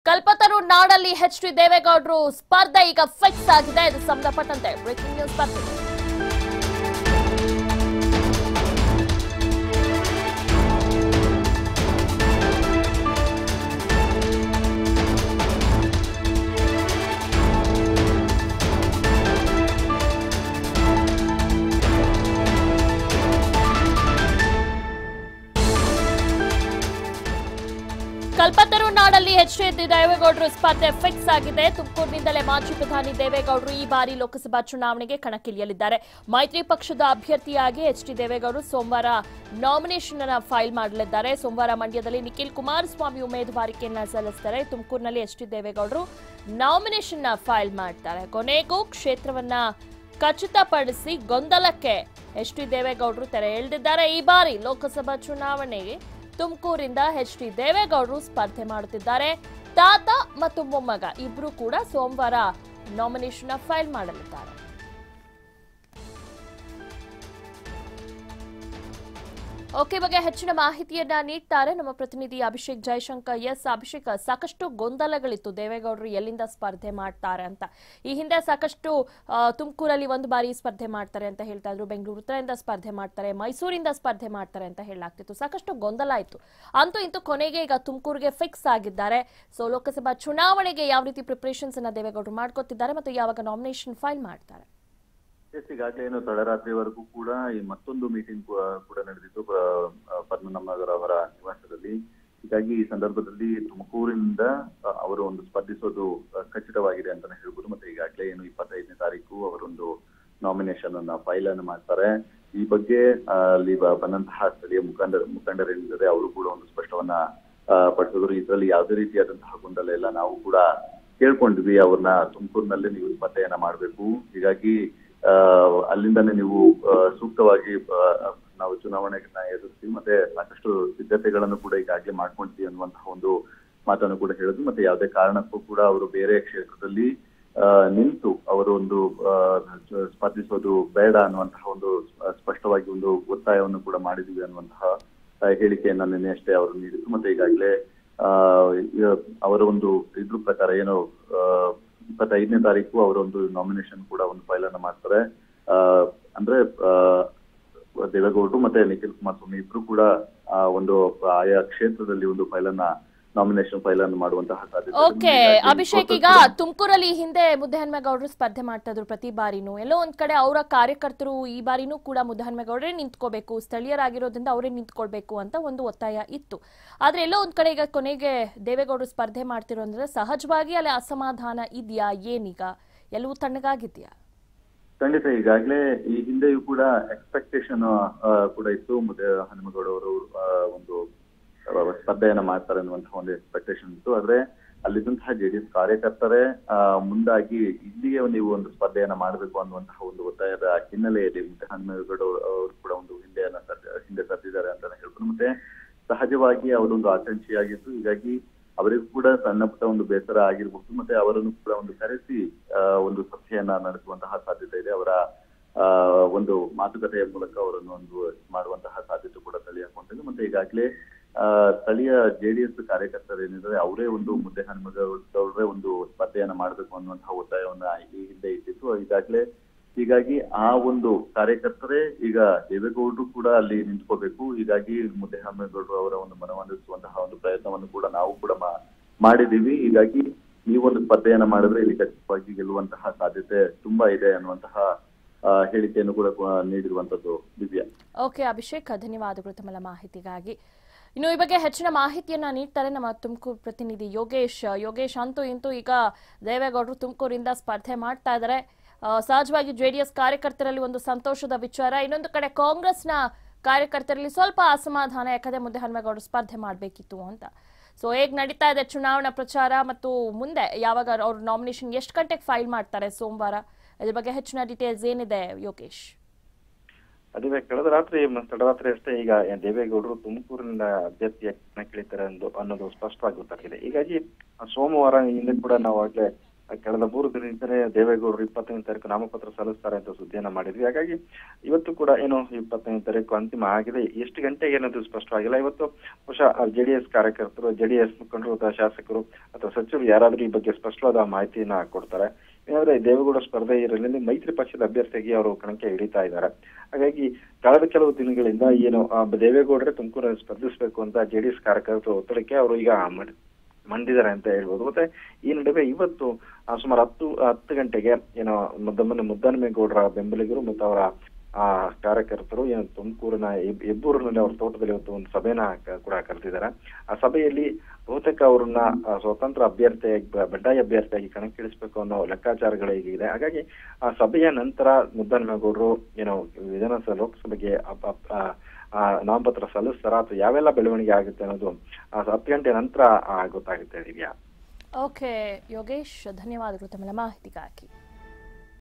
ಕಲ್ಪತರು ನಾಡಲ್ಲಿ H D ದೇವೇಗೌಡರು ಸ್ಪರ್ಧೆ ಈಗ ಫಿಕ್ಸ್ ಆಗಿದೆ ಇದು ಸಂಬಂಧಪಟ್ಟಂತೆ ಬ್ರೇಕಿಂಗ್ ನ್ಯೂಸ್ ಬರ್ತಿದೆ ಕಲ್ಪತರು ನಾಡಲ್ಲಿ ಎಚ್ ಡಿ ದೇವೇಗೌಡರು ಸ್ಪರ್ಧೆ ಫಿಕ್ಸ್ ಆಗಿದೆ ತುಮಕೂರಿನಿಂದಲೇ ಮಾಜಿ ಪ್ರಧಾನಿ ದೇವೇಗೌಡರು ಈ ಬಾರಿ ಲೋಕಸಭಾ ಚುನಾವಣೆಗೆ ಕಣಕ್ಕಿಳಿಯಲಿದ್ದಾರೆ ಮೈತ್ರಿ ಪಕ್ಷದ ಅಭ್ಯರ್ಥಿಯಾಗಿ ಎಚ್ ಡಿ ದೇವೇಗೌಡರು ಸೋಮವಾರ ನಾಮಿನೇಷನ್ ಅನ್ನ ಫೈಲ್ ಮಾಡಲಿದ್ದಾರೆ ಸೋಮವಾರ ಮಂಡ್ಯದಲ್ಲಿ ನಿಖಿಲ್ ಕುಮಾರಸ್ವಾಮಿ ಉಮೇದುವಾರಿಕೆಯನ್ನ ಸಲ್ಲಿಸಿದ್ದಾರೆ ತುಮಕೂರಿನಲ್ಲಿ ಎಚ್ ಡಿ ದೇವೇಗೌಡರು ನಾಮಿನೇಷನ್ ಫೈಲ್ ಮಾಡ್ತಾರೆ ಕೊನೆಗೂ ಕ್ಷೇತ್ರವನ್ನ ಖಚಿತಪಡಿಸಿ ಗೊಂದಲಕ್ಕೆ ಎಚ್ ಡಿ ದೇವೇಗೌಡರು ತೆರೆ ಎಳೆದಿದ್ದಾರೆ ಈ ಬಾರಿ ಲೋಕಸಭಾ ಚುನಾವಣೆಗೆ ತುಮಕೂರಿಂದ ಎಚ್ ಡಿ ದೇವೇಗೌಡರು ಸ್ಪರ್ಧೆ ಮಾಡುತ್ತಿದ್ದಾರೆ ತಾತ ಮತ್ತು ಮೊಮ್ಮಗ ಇಬ್ರು ಕೂಡ ಸೋಮವಾರ ನಾಮಿನೇಷನ್ ಫೈಲ್ ಮಾಡಲಿದ್ದಾರೆ ಓಕೆ ಬಗ್ಗೆ ಹೆಚ್ಚಿನ ಮಾಹಿತಿಯನ್ನ ನೀಡ್ತಾರೆ ನಮ್ಮ ಪ್ರತಿನಿಧಿ ಅಭಿಷೇಕ್ ಜಯಶಂಕರ್ ಎಸ್ ಅಭಿಷೇಕ್ ಸಾಕಷ್ಟು ಗೊಂದಲಗಳಿತ್ತು ದೇವೇಗೌಡರು ಎಲ್ಲಿಂದ ಸ್ಪರ್ಧೆ ಮಾಡ್ತಾರೆ ಅಂತ ಈ ಹಿಂದೆ ಸಾಕಷ್ಟು ಆ, ತುಮಕೂರಲ್ಲಿ ಒಂದು ಬಾರಿ ಸ್ಪರ್ಧೆ ಮಾಡ್ತಾರೆ ಅಂತ ಹೇಳ್ತಾ ಇದ್ರು ಬೆಂಗಳೂರು ಉತ್ತರದಿಂದ ಸ್ಪರ್ಧೆ ಮಾಡ್ತಾರೆ ಮೈಸೂರಿಂದ ಸ್ಪರ್ಧೆ ಮಾಡ್ತಾರೆ ಅಂತ ಹೇಳಲಾಗ್ತಿತ್ತು ಸಾಕಷ್ಟು ಗೊಂದಲ ಇತ್ತು ಅಂತೂ ಇಂತೂ ಕೊನೆಗೆ ಈಗ ತುಮಕೂರಿಗೆ ಫಿಕ್ಸ್ ಆಗಿದ್ದಾರೆ ಸೊ ಲೋಕಸಭಾ ಚುನಾವಣೆಗೆ ಯಾವ ರೀತಿ ಪ್ರಿಪರೇಷನ್ಸ್ ಅನ್ನ ದೇವೇಗೌಡರು ಮಾಡ್ಕೊತಿದ್ದಾರೆ ಮತ್ತು ಯಾವಾಗ ನಾಮಿನೇಷನ್ ಫೈಲ್ ಮಾಡ್ತಾರೆ ಎಸ್ ಈಗಾಗಲೇ ಏನು ತಡರಾತ್ರಿವರೆಗೂ ಕೂಡ ಈ ಮತ್ತೊಂದು ಮೀಟಿಂಗ್ ಕೂಡ ನಡೆದಿತ್ತು ಪ- ಪದ್ಮನಾಭನಗರ ಅವರ ನಿವಾಸದಲ್ಲಿ ಹೀಗಾಗಿ ಈ ಸಂದರ್ಭದಲ್ಲಿ ತುಮಕೂರಿನಿಂದ ಅ, ಅವರು ಒಂದು ಸ್ಪರ್ಧಿಸೋದು ಅ, ಖಚಿತವಾಗಿದೆ ಅಂತಾನೆ ಹೇಳ್ಬೋದು ಮತ್ತೆ ಈಗಾಗಲೇ ಏನು ಇಪ್ಪತ್ತೈದನೇ ತಾರೀಕು ಅವರೊಂದು ನಾಮಿನೇಷನ್ ಅನ್ನ ಫೈಲ್ ಅನ್ನು ಮಾಡ್ತಾರೆ ಈ ಬಗ್ಗೆ ಆ, ಅಲ್ಲಿ ಬ- ಬಂದಂತಹ ಸ್ಥಳೀಯ ಮುಖಂಡ ಮುಖಂಡರೇನಿದ್ದಾರೆ ಅವರು ಕೂಡ ಒಂದು ಸ್ಪಷ್ಟವನ್ನ ಆ, ಪಡಿಸಿದ್ರು ಇದರಲ್ಲಿ ಯಾವುದೇ ರೀತಿಯಾದಂತಹ ಗೊಂದಲ ಇಲ್ಲ ನಾವು ಕೂಡ ಕೇಳ್ಕೊಂಡಿದ್ವಿ ಅವ್ರನ್ನ ತುಮಕೂರಿನಲ್ಲೇ ನೀವು ಸ್ಪರ್ಧೆಯನ್ನ ಮಾಡಬೇಕು ಹೀಗಾಗಿ ಆ, ಅಲ್ಲಿಂದಾನೇ ನೀವು ಆ, ಸೂಕ್ತವಾಗಿ ಆ, ನಾವು ಚುನಾವಣೆಯನ್ನ ಎದುರಿಸ್ತೀವಿ ಮತ್ತೆ ಸಾಕಷ್ಟು ಸಿದ್ಧತೆಗಳನ್ನು ಕೂಡ ಈಗಾಗಲೇ ಮಾಡ್ಕೊಂತೀವಿ ಅನ್ನುವಂತಹ ಒಂದು ಮಾತನ್ನು ಕೂಡ ಹೇಳಿದ್ರು ಮತ್ತೆ ಯಾವುದೇ ಕಾರಣಕ್ಕೂ ಕೂಡ ಅವರು ಬೇರೆ ಕ್ಷೇತ್ರದಲ್ಲಿ ಆ, ನಿಂತು ಅವರು ಒಂದು ಆ, ಸ್ಪರ್ಧಿಸೋದು ಬೇಡ ಅನ್ನುವಂತಹ ಒಂದು ಸ್ಪ- ಸ್ಪಷ್ಟವಾಗಿ ಒಂದು ಒತ್ತಾಯವನ್ನು ಕೂಡ ಮಾಡಿದ್ವಿ ಅನ್ನುವಂತಹ ಆ, ಹೇಳಿಕೆಯನ್ನ ನಿನ್ನೆ ಅಷ್ಟೇ ಅವರು ನೀಡಿದ್ರು ಮತ್ತೆ ಈಗಾಗಲೇ ಆ, ಈ- ಅವರ ಒಂದು ಇದ್ರ ಪ್ರಕಾರ ಏನು ಆ, ಇಪ್ಪತ್ತೈದನೇ ತಾರೀಕು ಅವರ ಒಂದು ನಾಮಿನೇಷನ್ ಕೂಡ ಒಂದು ಫೈಲ್ ಅನ್ನ ಮಾಡ್ತಾರೆ ಆ, ಅಂದ್ರೆ ಆ, ದೇವೇಗೌಡರು ಮತ್ತೆ ನಿಖಿಲ್ ಕುಮಾರಸ್ವಾಮಿ ಇಬ್ರು ಕೂಡ ಆ, ಒಂದು ಆಯಾ ಕ್ಷೇತ್ರದಲ್ಲಿ ಒಂದು ಫೈಲ್ ಅನ್ನ ನಾಮಿನೇಷನ್ ಫೈಲ್ ಅನ್ನು ಮಾಡುವಂತಹ ಸಾಧ್ಯತೆ ಇದೆ. ಓಕೆ ಹೀಗಾಗಿ ಅಭಿಷೇಕ್ ಈಗ process ಕೂಡ- ತುಮಕೂರಲ್ಲಿ ಈ ಹಿಂದೆ ಮುದ್ದಹನುಮೇಗೌಡರು ಸ್ಪರ್ಧೆ ಮಾಡ್ತಾ ಇದ್ರು ಪ್ರತಿ ಬಾರಿನೂ ಎಲ್ಲೋ ಒಂದ್ ಕಡೆ ಅವರ ಕಾರ್ಯಕರ್ತರು ಈ ಬಾರಿನೂ ಕೂಡ ಮುದ್ದಹನುಮೇಗೌಡರೇ ನಿಂತ್ಕೋಬೇಕು ಸ್ಥಳೀಯರಾಗಿರೋದ್ರಿಂದ ಅವರೇ ನಿಂತ್ಕೊಳ್ಬೇಕು ಅಂತ ಒಂದು ಒತ್ತಾಯ ಇತ್ತು ಆದ್ರೆ ಎಲ್ಲೋ ಒಂದ್ ಕಡೆ ಈಗ ಕೊನೆಗೆ ದೇವೇಗೌಡರು ಸ್ಪರ್ಧೆ ಮಾಡ್ತಿರೋದ್ರೆ ಸಹಜವಾಗಿ ಅಲ್ಲಿ ಅಸಮಾಧಾನ ಇದೆಯಾ ಏನೀಗ ಎಲ್ಲವೂ ತಣ್ಣಗಾಗಿದ್ಯಾ ಖಂಡಿತ ಈಗಾಗಲೇ ಈ ಹಿಂದೆಯೂ ಕೂಡ ಎಕ್ಸ್ಪೆಕ್ಟೇಷನ್ ಕೂಡ ಇತ್ತು ಮುದ್ದೆ ಹನುಮಗೌಡ ಅವರು ಆ, ಒಂದು ಆ, ಸ್ಪರ್ಧೆಯನ್ನ ಮಾಡ್ತಾರೆ ಅನ್ನುವಂತಹ ಒಂದು ಎಕ್ಸ್ಪೆಕ್ಟೇಷನ್ ಇತ್ತು ಆದ್ರೆ ಅಲ್ಲಿದ್ದಂತಹ ಜೆಡಿಎಸ್ ಕಾರ್ಯಕರ್ತರೇ ಆ, ಮುಂದಾಗಿ ಇಲ್ಲಿಯೇ ನೀವು ಒಂದು ಸ್ಪರ್ಧೆಯನ್ನ ಮಾಡಬೇಕು ಅನ್ನುವಂತಹ ಒಂದು ಒತ್ತಾಯದ ಹಿನ್ನೆಲೆಯಲ್ಲಿ ಮುದ್ದೆ ಹನುಮಗೌಡ ಅವರು ಅವರು ಕೂಡ ಒಂದು ಹಿಂದೆಯನ್ನ ಸರ್- ಹಿಂದೆ ಸರಿದಿದ್ದಾರೆ ಅಂತಾನೆ ಹೇಳ್ಬೋದು ಮತ್ತೆ ಸಹಜವಾಗಿ ಅವರೊಂದು ಆಕಾಂಕ್ಷಿಯಾಗಿತ್ತು ಹೀಗಾಗಿ ಅವರಿಗೂ ಕೂಡ ಸಣ್ಣ ಪುಟ್ಟ ಒಂದು ಬೇಸರ ಆಗಿರಬಹುದು ಮತ್ತೆ ಅವರನ್ನು ಕೂಡ ಒಂದು ಕರೆಸಿ ಆ, ಒಂದು ಸಭೆಯನ್ನ ನಡೆಸುವಂತಹ ಸಾಧ್ಯತೆ ಇದೆ ಅವರ ಆ, ಒಂದು ಮಾತುಕತೆಯ ಮೂಲಕ ಅವರನ್ನು ಒಂದು ಮಾಡುವಂತಹ ಸಾಧ್ಯತೆ ಕೂಡ ತಳಿ ಹಾಕೊಂಡಿದೆ ಮತ್ತೆ ಈಗಾಗಲೇ ಆ, ಸ್ಥಳೀಯ ಜೆಡಿಎಸ್ ಕಾರ್ಯಕರ್ತರು ಏನಿದ್ದಾರೆ ಅವರೇ ಒಂದು ಮುದ್ದೆ ಹನುಮಗೌಡರೇ ಒಂದು ಸ್ಪರ್ಧೆಯನ್ನ ಮಾಡಬೇಕು ಅನ್ನುವಂತಹ ಒತ್ತಾಯವನ್ನ ಈ ಹಿಂದೆ ಇಟ್ಟಿತ್ತು ಈಗಾಗಲೇ ಹೀಗಾಗಿ ಆ ಒಂದು ಕಾರ್ಯಕರ್ತರೇ ಈಗ ದೇವೇಗೌಡರು ಕೂಡ ಅಲ್ಲಿ ನಿಂತ್ಕೋಬೇಕು ಹೀಗಾಗಿ ಮುದ್ದೆ ಹನುಮೇಗೌಡರು ಅವರ ಒಂದು ಮನವೊಲಿಸುವಂತಹ ಒಂದು ಪ್ರಯತ್ನವನ್ನು ಕೂಡ ನಾವು ಕೂಡ ಮಾ- ಮಾಡಿದೀವಿ ಹೀಗಾಗಿ ನೀವೊಂದು ಸ್ಪರ್ಧೆಯನ್ನ ಮಾಡಿದ್ರೆ ಇಲ್ಲಿ ಖಚಿತವಾಗಿ ಗೆಲ್ಲುವಂತಹ ಸಾಧ್ಯತೆ ತುಂಬಾ ಇದೆ ಅನ್ನುವಂತಹ ಆ, ಹೇಳಿಕೆಯನ್ನು ಕೂಡ ಆ, ನೀಡಿರುವಂತದ್ದು ದಿವ್ಯಾ ಓಕೆ ಅಭಿಷೇಕ್ ಧನ್ಯವಾದಗಳು ತಮ್ಮೆಲ್ಲ ಮಾಹಿತಿಗಾಗಿ ಇನ್ನು ಈ ಬಗ್ಗೆ ಹೆಚ್ಚಿನ ಮಾಹಿತಿಯನ್ನ ನೀಡ್ತಾರೆ ನಮ್ಮ ತುಮಕೂರು ಪ್ರತಿನಿಧಿ ಯೋಗೇಶ್ ಯೋಗೇಶ್ ಅಂತೂ ಇಂತೂ ಈಗ ದೇವೇಗೌಡರು ತುಮಕೂರಿಂದ ಸ್ಪರ್ಧೆ ಮಾಡ್ತಾ ಇದ್ದಾರೆ ಆ, ಸಹಜವಾಗಿ ಜೆಡಿಎಸ್ ಕಾರ್ಯಕರ್ತರಲ್ಲಿ ಒಂದು ಸಂತೋಷದ ವಿಚಾರ ಇನ್ನೊಂದು ಕಡೆ ಕಾಂಗ್ರೆಸ್ನ ಕಾರ್ಯಕರ್ತರಲ್ಲಿ ಸ್ವಲ್ಪ ಅಸಮಾಧಾನ ಯಾಕಂದ್ರೆ ಮುಂದೆ ಹನುಮೇಗೌಡರು ಸ್ಪರ್ಧೆ ಮಾಡಬೇಕಿತ್ತು ಅಂತ ಸೊ ಹೇಗ್ ನಡೀತಾ ಇದೆ ಚುನಾವಣಾ ಪ್ರಚಾರ ಮತ್ತು ಮುಂದೆ ಯಾವಾಗ ಅವ್ರು ನಾಮಿನೇಷನ್ ಎಷ್ಟು ಗಂಟೆಗೆ ಫೈಲ್ ಮಾಡ್ತಾರೆ ಸೋಮವಾರ ಇದ್ರ ಬಗ್ಗೆ ಹೆಚ್ಚಿನ ಡೀಟೇಲ್ಸ್ ಏನಿದೆ ಯೋಗೇಶ್ ಅದುವೇ ಕಳೆದ ರಾತ್ರಿ ಮ- ತಡರಾತ್ರಿ ಅಷ್ಟೇ ಈಗ ದೇವೇಗೌಡರು ತುಮಕೂರಿನ ಅಭ್ಯರ್ಥಿಯಾಗಿ ಕಣಕ್ಕಿಳಿತಾರೆ ಎಂದು ಅನ್ನೋದು ಸ್ಪಷ್ಟವಾಗಿ ಗೊತ್ತಾಗಿದೆ ಹೀಗಾಗಿ ಆ ಸೋಮವಾರ ಹಿಂದೆ ಕೂಡ ನಾವು ಆಗ್ಲೇ ಕಳೆದ ಮೂರು ದಿನದಿಂದಲೇ ದೇವೇಗೌಡರು ಇಪ್ಪತ್ತೈದನೇ ತಾರೀಕು ನಾಮಪತ್ರ ಸಲ್ಲಿಸ್ತಾರೆ ಅಂತ ಸುದ್ದಿಯನ್ನ ಮಾಡಿದ್ವಿ ಹಾಗಾಗಿ ಇವತ್ತು ಕೂಡ ಏನು ಇಪ್ಪತ್ತೈದನೇ ತಾರೀಕು ಅಂತಿಮ ಆಗಿದೆ ಎಷ್ಟು ಗಂಟೆಗೆ ಅನ್ನೋದು ಸ್ಪಷ್ಟವಾಗಿಲ್ಲ ಇವತ್ತು ಬಹುಶಃ ಜೆಡಿಎಸ್ ಕಾರ್ಯಕರ್ತರು ಜೆಡಿಎಸ್ ಮುಖಂಡರು ಅಥವಾ ಶಾಸಕರು ಅಥವಾ ಸಚಿವರು ಯಾರಾದ್ರೂ ಈ ಬಗ್ಗೆ ಸ್ಪಷ್ಟವಾದ ಮಾಹಿತಿಯನ್ನ ಕೊಡ್ತಾರೆ ಏನಾದ್ರೆ ದೇವೇಗೌಡ ಸ್ಪರ್ಧೆ ಇರಲಿಲ್ಲ ಮೈತ್ರಿ ಪಕ್ಷದ ಅಭ್ಯರ್ಥಿಯಾಗಿ ಅವರು ಕಣಕ್ಕೆ ಇಳಿತಾ ಇದ್ದಾರೆ ಹಾಗಾಗಿ ಕಳೆದ ಕೆಲವು ದಿನಗಳಿಂದ ಏನು ಆ, ದೇವೇಗೌಡರೇ ತುಮಕೂರಲ್ಲಿ ಸ್ಪರ್ಧಿಸಬೇಕು ಅಂತ ಜೆಡಿಎಸ್ ಕಾರ್ಯಕರ್ತರು ಒತ್ತಡಕ್ಕೆ ಅವರು ಈಗ ಮಾಡಿ- ಮಂಡಿದ್ದಾರೆ ಅಂತ ಹೇಳ್ಬೋದು ಮತ್ತೆ ಈ ನಡುವೆ ಇವತ್ತು ಆ, ಸುಮಾರು ಹತ್ತು ಹತ್ತು ಗಂಟೆಗೆ ಏನೋ ಮುದ್ದಮ್ಮನ ಮುದ್ದನಮೇಗೌಡರ ಬೆಂಬಲಿಗರು ಮತ್ತು ಅವರ ಆ ಕಾರ್ಯಕರ್ತರು ಏನು ತುಮಕೂರಿನ ಹೆಬ್- ಹೆಬ್ಬೂರಿನಲ್ಲಿ ಅವ್ರ ತೋಟದಲ್ಲಿ ಇವತ್ತು ಒಂದು ಸಭೆನ ಕ- ಕೂಡ ಕರೆದಿದ್ದಾರೆ ಆ ಸಭೆಯಲ್ಲಿ ಬಹುತೇಕ ಅವ್ರನ್ನ ಆ, ಸ್ವತಂತ್ರ ಅಭ್ಯರ್ಥಿಯಾಗಿ ಬ- ಬಂಡಾಯ ಅಭ್ಯರ್ಥಿಯಾಗಿ ಕಣಕ್ಕಿಳಿಸಬೇಕು ಅನ್ನೋ ಲೆಕ್ಕಾಚಾರಗಳು ಈಗಿದೆ ಹಾಗಾಗಿ ಆ ಸಭೆಯ ನಂತರ ಮುದ್ದನಮೇಗೌಡರು ಏನು ವಿಧಾನಸಭೆ ಲೋಕಸಭೆಗೆ ಅಪ್- ಅಪ್- ಆ, ಆ, ನಾಮಪತ್ರ ಸಲ್ಲಿಸ್ತಾರ ಅಥವಾ ಯಾವೆಲ್ಲ ಬೆಳವಣಿಗೆ ಆಗುತ್ತೆ ಅನ್ನೋದು ಆ, ಹತ್ತು ಗಂಟೆ ನಂತರ ಆ, ಗೊತ್ತಾಗುತ್ತೆ ದಿವ್ಯಾ ಓಕೆ ಯೋಗೇಶ್ ಧನ್ಯವಾದಗಳು ತಮ್ಮ ಮಾಹಿತಿಗಾಗಿ